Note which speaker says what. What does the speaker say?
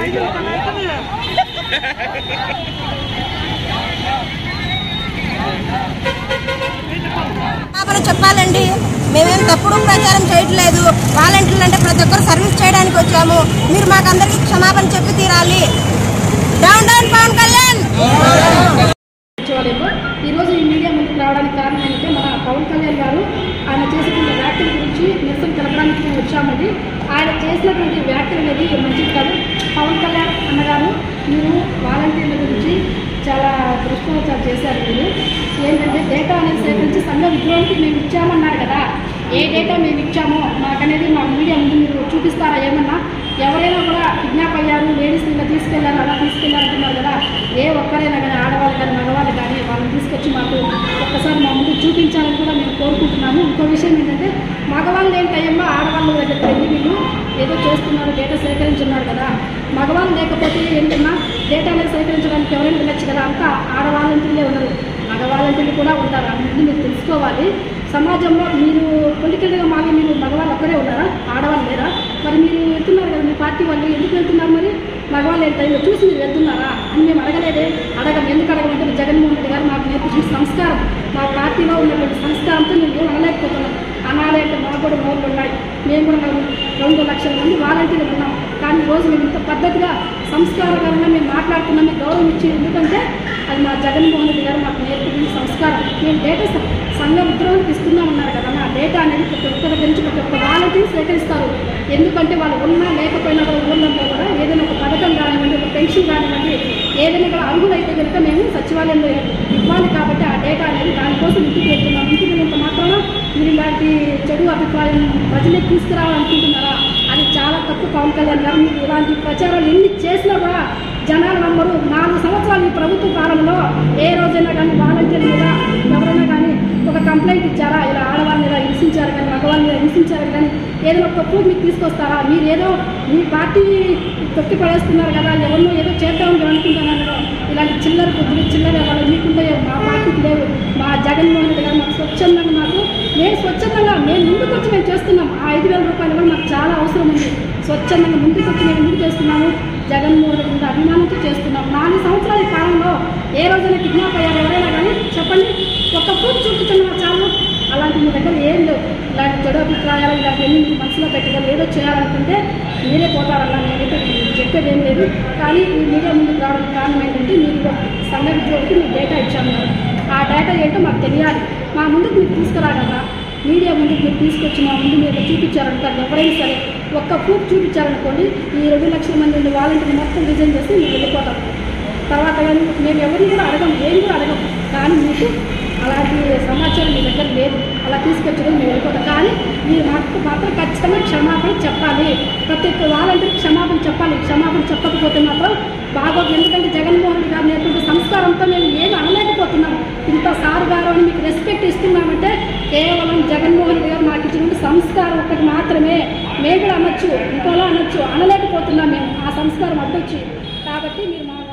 Speaker 1: క్షమాపణ చెప్పాలండి మేమేం తప్పుడు ప్రచారం చేయట్లేదు వాలంటీర్లు అంటే ప్రతి ఒక్కరు సర్వీస్ చేయడానికి వచ్చాము మీరు మాకందరికి క్షమాపణ చెప్పి తీరాలి డౌన్ డౌన్ పవన్ కళ్యాణ్
Speaker 2: సచివాలయంలో ఈరోజు ఈ మీడియా ముందుకు రావడానికి కారణం ఏంటంటే మన పవన్ కళ్యాణ్ గారు ఆయన చేసినటువంటి వ్యాఖ్యల గురించి నిరసన తెలపడానికి మేము వచ్చామండి ఆయన చేసినటువంటి వ్యాఖ్యలు అనేది మంచిది కాదు పవన్ కళ్యాణ్ అన్నగారు మీరు వాలంటీర్ల గురించి చాలా దుష్ప్రచారం చేశారు మీరు ఏంటంటే డేటా అనేది సేకరించి సంఘ విద్రోహానికి మేము ఇచ్చామన్నారు కదా ఏ డేటా మేము ఇచ్చామో మాకనేది మా మీడియా ముందు మీరు చూపిస్తారా ఏమన్నా ఎవరైనా కూడా కిడ్నాప్ అయ్యారు లేడీస్ ఇలా తీసుకెళ్లారు అలా తీసుకెళ్లారంటున్నారు కదా ఏ ఒక్కరైనా కానీ ఆడవాళ్ళు కానీ మగవాళ్ళు కానీ వాళ్ళని తీసుకొచ్చి మాకు ఒక్కసారి మా ముందు చూపించాలని కూడా మేము కోరుకుంటున్నాము ఇంకో విషయం ఏంటంటే మగవాళ్ళు ఏంటయ్యమ్మా ఆడవాళ్ళ దగ్గర వెళ్ళి వీళ్ళు ఏదో చేస్తున్నారు డేటా సేకరించున్నారు కదా మగవాళ్ళు లేకపోతే ఏంటన్నా డేటా అనేది సేకరించడానికి ఎవరైనా వెళ్ళొచ్చు కదా అంతా ఆడవాళ్ళంటిలే ఉన్నారు మగవాళ్ళంటిలు కూడా ఉంటారు అన్నీ మీరు తెలుసుకోవాలి సమాజంలో మీరు పొలిటికల్గా మావి మీరు మగవాళ్ళు ఒక్కరే ఉన్నారా ఆడవాళ్ళు లేరా మరి మీరు వెళ్తున్నారు కదా మీ పార్టీ వాళ్ళు ఎందుకు వెళ్తున్నారు మరి మగవాళ్ళు ఏ టైంలో చూసి మీరు వెళ్తున్నారా అని మేము అడగలేదే అడగం ఎందుకు అడగమంటే జగన్మోహన్ రెడ్డి గారు మాకు నేర్పించిన సంస్కారం మా పార్టీలో ఉన్నటువంటి సంస్కారంతో మేము ఏం అనలేకపోతున్నాం అనాలి అంటే మాకు కూడా నోళ్ళు ఉన్నాయి మేము కూడా నాకు రెండు లక్షల మంది వాలంటీర్లు ఉన్నాం కానీ ఈ రోజు మేము ఇంత పద్ధతిగా సంస్కారకరంగా మేము మాట్లాడుతున్నాం మీకు గౌరవం ఇచ్చి ఎందుకంటే అది మా జగన్మోహన్ రెడ్డి గారు మాకు నేర్పించిన సంస్కారం మేము డేటా స- సంఘ ఉద్యోగానికి ఇస్తున్నాం అన్నారు కదా ఆ డేటా అనేది ప్రతి ఒక్క దగ్గర నుంచి ప్రతి ఒక్క వాలంటీర్ సేకరిస్తారు ఎందుకంటే వాళ్ళు ఉన్నా లేకపోయినా కూడా ఊళ్ళో కూడా ఏదైనా ఒక పథకం కానివ్వండి ఒక పెన్షన్ కానివ్వండి ఏదైనా కూడా అర్హులైతే కనుక మేము సచివాలయంలో ఇవ్వాలి కాబట్టి ఆ డేటా అనేది దానికోసం ఇంటికి వెళ్తున్నాం ఇంటికి వెళ్ళినంత మాత్రాన మీరు ఇలాంటి చెడు అభిప్రాయం ప్రజలకు తీసుకురావాలనుకుంటున్నారా అది చాలా తప్పు పవన్ కళ్యాణ్ గారు మీరు ఇలాంటి ప్రచారాలు ఎన్ని చేసినా కూడా జనాలు నమ్మరు నాలుగు సంవత్సరాలు ఈ ప్రభుత్వ పాలనలో ఏ రోజైనా కానీ వాలంటీర్ మీద ఎవరైనా కానీ ఒక కంప్లైంట్ ఇచ్చారా ఇలా ఆడవాళ్ళని ఇలా హింసించారు కానీ మగవాళ్ళని ఇలా హింసించారు కానీ ఏదైనా ఒక ప్రూఫ్ మీకు తీసుకొస్తారా మీరు ఏదో మీ పార్టీ తొక్కి పడేస్తున్నారు కదా ఎవరినో ఏదో చేద్దామని అనుకుంటున్నారు ఇలాంటి చిల్లర బుద్ధులు చిల్లర వాళ్ళు మీకుంటే మా పార్టీకి లేవు మా జగన్మోహన్ రెడ్డి గారు మాకు స్వచ్ఛందంగా మాకు మేము స్వచ్ఛందంగా మేము ముందుకు వచ్చి మేము చేస్తున్నాం ఆ ఐదు వేల రూపాయలు కూడా మాకు చాలా అవసరం ఉంది స్వచ్ఛందంగా ముందుకు వచ్చి మేము ముందుకు చేస్తున్నాము జగన్మోహన్ రెడ్డి మీద అభిమానంతో చేస్తున్నాం నాలుగు సంవత్సరాల ఈ కాలంలో ఏ రోజైనా కిడ్నాప్ అయ్యారు ఎవరైనా కానీ చెప్పండి ఒక ప్రూఫ్ చూపించండి మా చాలు అలాంటి మీ దగ్గర ఏం లేవు ఇలాంటి చెడు అభిప్రాయాలు ఇలాంటివన్నీ మీరు మనసులో పెట్టుకొని ఏదో చేయాలనుకుంటే మీరే పోతారన్నా నేనైతే మీకు చెప్పేది ఏం లేదు కానీ ఈ మీడియా ముందుకు రావడానికి కారణం ఏంటంటే మీరు సంఘ విద్రోహికి మీకు డేటా ఇచ్చాము ఆ డేటా ఏంటో మాకు తెలియాలి మా ముందుకు మీరు తీసుకురాగలరా మీడియా ముందుకు మీరు తీసుకొచ్చి మా ముందు మీరు చూపించారనుకోండి ఎవరైనా సరే ఒక్క ప్రూఫ్ చూపించారనుకోండి ఈ రెండు లక్షల మంది ఉండే వాలంటీర్ మొత్తం రిజైన్ చేసి మీరు వెళ్ళిపోతాం తర్వాత కానీ మేము ఎవరిని కూడా అడగం ఏం కూడా అడగం కానీ మీకు అలాంటి సమాచారం మీ దగ్గర లేదు అలా తీసుకొచ్చడం మేము వెళ్ళిపోతాం కానీ మీరు మాకు మాత్రం ఖచ్చితంగా క్షమాపణ చెప్పాలి ప్రతి ఒక్క వాలంటీర్ క్షమాపణ చెప్పాలి క్షమాపణ చెప్పకపోతే మాత్రం బాగోదు ఎందుకంటే జగన్మోహన్ రెడ్డి గారు నేర్పించిన సంస్కారంతో మేము ఏమి అనలేకపోతున్నాం ఇంత సార్ గారు అని మీకు రెస్పెక్ట్ ఇస్తున్నామంటే కేవలం జగన్మోహన్ రెడ్డి గారు మాకు ఇచ్చినటువంటి సంస్కారం ఒకటి మాత్రమే మేము కూడా అనొచ్చు ఇంకోలా అనొచ్చు అనలేకపోతున్నాం మేము ఆ సంస్కారం అడ్డొచ్చి కాబట్టి మీరు మా